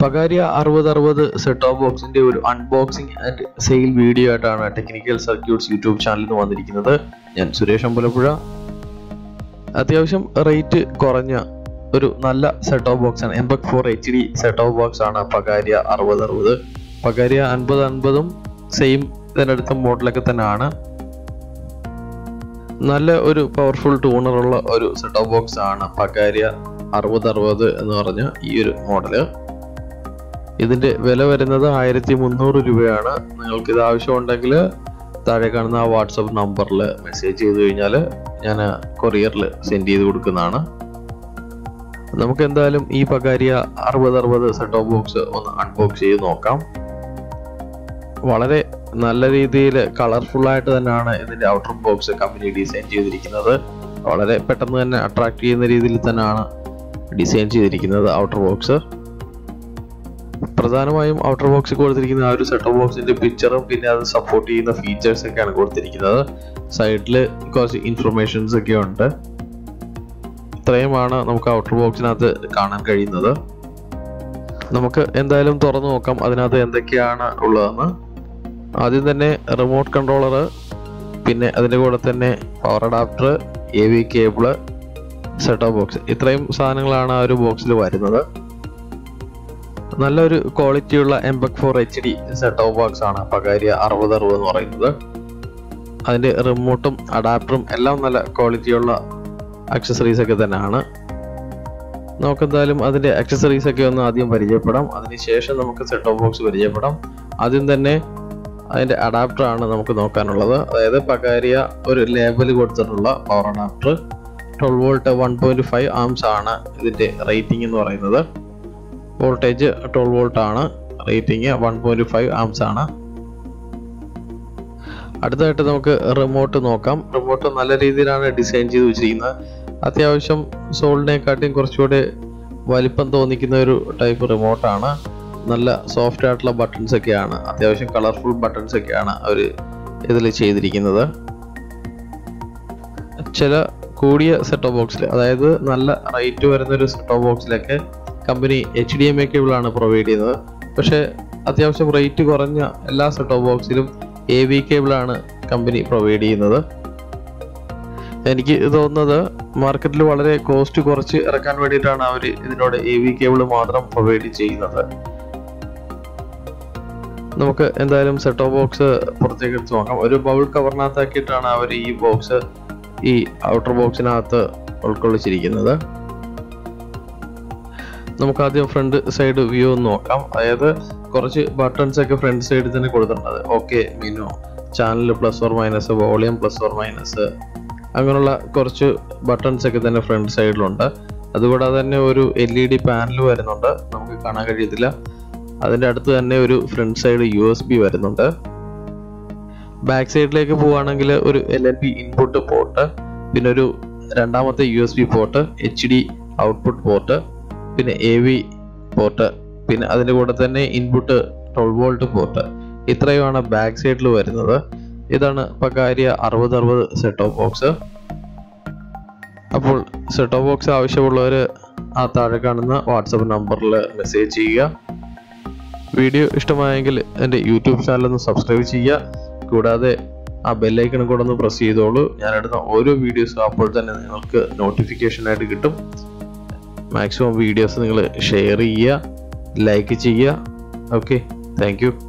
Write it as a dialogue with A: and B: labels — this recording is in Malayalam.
A: പകാരിയ അറുപത് അറുപത് സെറ്റ് ഓഫ് ബോക്സിന്റെ ഒരു അൺബോക്സിംഗ് ആൻഡ് സെയിൽ വീഡിയോ ആയിട്ടാണ് ടെക്നിക്കൽ സർക്യൂട്ട്സ് യൂട്യൂബ് ചാനലിൽ നിന്ന് വന്നിരിക്കുന്നത് ഞാൻ സുരേഷ് അമ്പലപ്പുഴ അത്യാവശ്യം റേറ്റ് കുറഞ്ഞ ഒരു നല്ല സെറ്റ് ഓഫ് ബോക്സ് ആണ് എംബക് four H D set off box ആണ് പകാരിയ അറുപത് അറുപത് പകാരിയ അൻപത് അൻപതും സെയിം ഇതിനടുത്ത മോഡലൊക്കെ തന്നെയാണ് നല്ല ഒരു പവർഫുൾ ടൂണറുള്ള ഒരു സെറ്റ് ഓഫ് ബോക്സ് ആണ് പകാരിയ അറുപത് അറുപത് എന്ന് പറഞ്ഞ ഈ ഒരു മോഡല് ഇതിന്റെ വില വരുന്നത് ആയിരത്തി മുന്നൂറ് രൂപയാണ് നിങ്ങൾക്ക് ഇത് ആവശ്യമുണ്ടെങ്കിൽ താഴെ കാണുന്ന ആ വാട്സപ്പ് നമ്പറിൽ മെസ്സേജ് ചെയ്ത് കഴിഞ്ഞാൽ ഞാൻ കൊറിയറിൽ സെൻഡ് ചെയ്ത് കൊടുക്കുന്നതാണ് നമുക്ക് എന്തായാലും ഈ പകാരിയ അറുപത് അറുപത് സെറ്റ് ഓഫ് ബോക്സ് ഒന്ന് അൺബോക്സ് ചെയ്ത് നോക്കാം വളരെ നല്ല രീതിയിൽ കളർഫുൾ ആയിട്ട് തന്നെയാണ് ഇതിന്റെ ഔട്ടർ ബോക്സ് കമ്പനി ഡിസൈൻ ചെയ്തിരിക്കുന്നത് വളരെ പെട്ടെന്ന് തന്നെ അട്രാക്ട് ചെയ്യുന്ന രീതിയിൽ തന്നെയാണ് ഡിസൈൻ ചെയ്തിരിക്കുന്നത് ഔട്ടർ ബോക്സ് പ്രധാനമായും ഔട്ടർ ബോക്സിൽ കൊടുത്തിരിക്കുന്ന ആ ഒരു സെറ്റ് ബോക്സിന്റെ പിക്ചറും പിന്നെ അത് സപ്പോർട്ട് ചെയ്യുന്ന ഫീച്ചേഴ്സ് ഒക്കെയാണ് കൊടുത്തിരിക്കുന്നത് സൈഡിൽ കുറച്ച് ഇൻഫർമേഷൻസ് ഒക്കെ ഉണ്ട് ഇത്രയുമാണ് നമുക്ക് ഔട്ടർ ബോക്സിനകത്ത് കാണാൻ കഴിയുന്നത് നമുക്ക് എന്തായാലും തുറന്നു നോക്കാം അതിനകത്ത് എന്തൊക്കെയാണ് ഉള്ളതെന്ന് ആദ്യം തന്നെ റിമോട്ട് കൺട്രോളർ പിന്നെ അതിൻ്റെ കൂടെ തന്നെ power adapter A V cable set box ഇത്രയും സാധനങ്ങളാണ് ആ ഒരു ബോക്സിൽ വരുന്നത് നല്ലൊരു ക്വാളിറ്റിയുള്ള എംബക് four H D set off box ആണ് പകാരിയ അറുപത് അറുപത് എന്ന് പറയുന്നത് അതിൻ്റെ റിമോട്ടും അഡാപ്റ്ററും എല്ലാം നല്ല ക്വാളിറ്റിയുള്ള അക്സസറീസ് ഒക്കെ തന്നെയാണ് നമുക്ക് എന്തായാലും അതിൻ്റെ അക്സസറീസ് ഒക്കെ ഒന്ന് ആദ്യം പരിചയപ്പെടാം അതിനുശേഷം നമുക്ക് സെറ്റ് ഓഫ് ബോക്സ് പരിചയപ്പെടാം ആദ്യം തന്നെ അതിൻ്റെ അഡാപ്റ്റർ ആണ് നമുക്ക് നോക്കാനുള്ളത് അതായത് പകാരിയ ഒരു ലേബൽ കൊടുത്തിട്ടുള്ള power adapter twelve volt one point five amps ആണ് ഇതിൻ്റെ റേറ്റിംഗ് എന്ന് പറയുന്നത് വോൾട്ടേജ് ട്വൽവ് വോൾട്ട് ആണ് rating one point five amps ആണ് അടുത്തതായിട്ട് നമുക്ക് റിമോട്ട് നോക്കാം റിമോട്ട് നല്ല രീതിയിലാണ് ഡിസൈൻ ചെയ്ത് വെച്ചിരിക്കുന്നത് അത്യാവശ്യം സോളിനെക്കാട്ടിയും കുറച്ചുകൂടി വലിപ്പം തോന്നിക്കുന്ന ഒരു ടൈപ്പ് റിമോട്ടാണ് നല്ല സോഫ്റ്റ് ആയിട്ടുള്ള ബട്ടൺസ് ഒക്കെയാണ് അത്യാവശ്യം കളർഫുൾ ബട്ടൺസ് ഒക്കെയാണ് അവർ ഇതിൽ ചെയ്തിരിക്കുന്നത് ചില കൂടിയ സെറ്റ് ബോക്സിൽ അതായത് നല്ല റേറ്റ് വരുന്ന ഒരു സെറ്റ് ബോക്സിലൊക്കെ company H D M A കേബിളാണ് പ്രൊവൈഡ് ചെയ്യുന്നത് പക്ഷേ അത്യാവശ്യം റേറ്റ് കുറഞ്ഞ എല്ലാ സെറ്റ് ബോക്സിലും എ വി കേബിളാണ് കമ്പനി പ്രൊവൈഡ് ചെയ്യുന്നത് എനിക്ക് തോന്നുന്നത് മാർക്കറ്റിൽ വളരെ കോസ്റ്റ് കുറച്ച് ഇറക്കാൻ വേണ്ടിയിട്ടാണ് അവർ ഇതിനോട് എ വി കേബിൾ മാത്രം പ്രൊവൈഡ് ചെയ്യുന്നത് നമുക്ക് എന്തായാലും സെറ്റ് ഓഫ് ബോക്സ് പുറത്തേക്ക് എടുത്ത് നോക്കാം ഒരു ബൗൾ കവറിനകത്താക്കിയിട്ടാണ് അവർ ഈ ബോക്സ് ഈ ഔട്ടർ ബോക്സിനകത്ത് ഉൾക്കൊള്ളിച്ചിരിക്കുന്നത് നമുക്ക് ആദ്യം ഫ്രണ്ട് സൈഡ് വ്യൂ ഒന്ന് നോക്കാം അതായത് കുറച്ച് ബട്ടൺസ് ഒക്കെ ഫ്രണ്ട് സൈഡിൽ തന്നെ കൊടുത്തിട്ടുണ്ട് okay menu channel plus or minus volume plus or minus അങ്ങനെയുള്ള കുറച്ച് ബട്ടൺസ് ഒക്കെ തന്നെ ഫ്രണ്ട് സൈഡിലുണ്ട് അതുകൂടാതെ തന്നെ ഒരു എൽ ഇ ഡി പാനൽ വരുന്നുണ്ട് നമുക്ക് കാണാൻ കഴിയത്തില്ല അതിൻ്റെ അടുത്ത് തന്നെ ഒരു front side U S B വരുന്നുണ്ട് ബാക്ക് സൈഡിലേക്ക് പോവുകയാണെങ്കിൽ ഒരു L L P input port പിന്നെ ഒരു രണ്ടാമത്തെ U S B port H D output port പിന്നെ എ വി പോർട്ട് പിന്നെ അതിൻ്റെ കൂടെ തന്നെ ഇൻപുട്ട് ട്വൽവ് വോൾട്ട് പോർട്ട് ഇത്രയുമാണ് ബാക്ക് സൈഡിൽ വരുന്നത് ഇതാണ് പകാരിയ അറുപത് അറുപത് സെറ്റ് ഓഫ് ബോക്സ് അപ്പോൾ സെറ്റ് ഓഫ് ബോക്സ് ആവശ്യമുള്ളവർ ആ താഴെ കാണുന്ന വാട്സപ്പ് നമ്പറിൽ മെസ്സേജ് ചെയ്യുക വീഡിയോ ഇഷ്ടമായെങ്കിൽ എൻ്റെ യൂട്യൂബ് ചാനൽ ഒന്ന് സബ്സ്ക്രൈബ് ചെയ്യുക കൂടാതെ ആ ബെല്ലൈക്കണും കൂടെ ഒന്ന് പ്രസ് ചെയ്തോളൂ ഞാനിടുന്ന ഓരോ വീഡിയോസും അപ്പോൾ തന്നെ നിങ്ങൾക്ക് നോട്ടിഫിക്കേഷൻ ആയിട്ട് കിട്ടും മാക്സിമം വീഡിയോസ് നിങ്ങൾ ഷെയർ ചെയ്യുക ലൈക്ക് ചെയ്യുക ഓക്കെ താങ്ക് യു